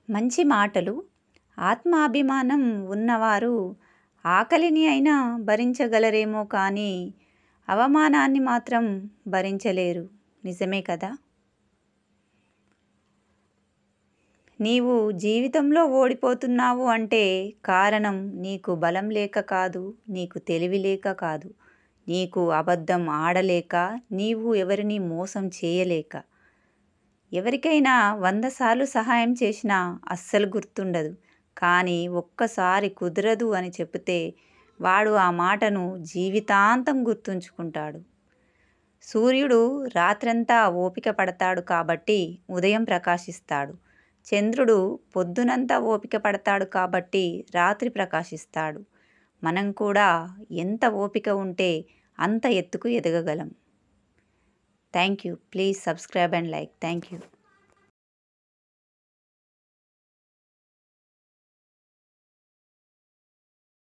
మంచి మాటలు ఆత్మాభిమానం ఉన్నవారు ఆకలిని అయినా భరించగలరేమో కానీ అవమానాన్ని మాత్రం భరించలేరు నిజమే కదా నీవు జీవితంలో ఓడిపోతున్నావు అంటే కారణం నీకు బలం లేక కాదు నీకు తెలివి లేక కాదు నీకు అబద్ధం ఆడలేక నీవు ఎవరిని మోసం చేయలేక ఎవరికైనా వంద సార్లు సహాయం చేసినా అస్సలు గుర్తుండదు కానీ ఒక్కసారి కుదరదు అని చెబితే వాడు ఆ మాటను జీవితాంతం గుర్తుంచుకుంటాడు సూర్యుడు రాత్రంతా ఓపిక పడతాడు కాబట్టి ఉదయం ప్రకాశిస్తాడు చంద్రుడు పొద్దునంతా ఓపిక పడతాడు కాబట్టి రాత్రి ప్రకాశిస్తాడు మనం కూడా ఎంత ఓపిక ఉంటే అంత ఎత్తుకు ఎదగగలం thank you please subscribe and like thank you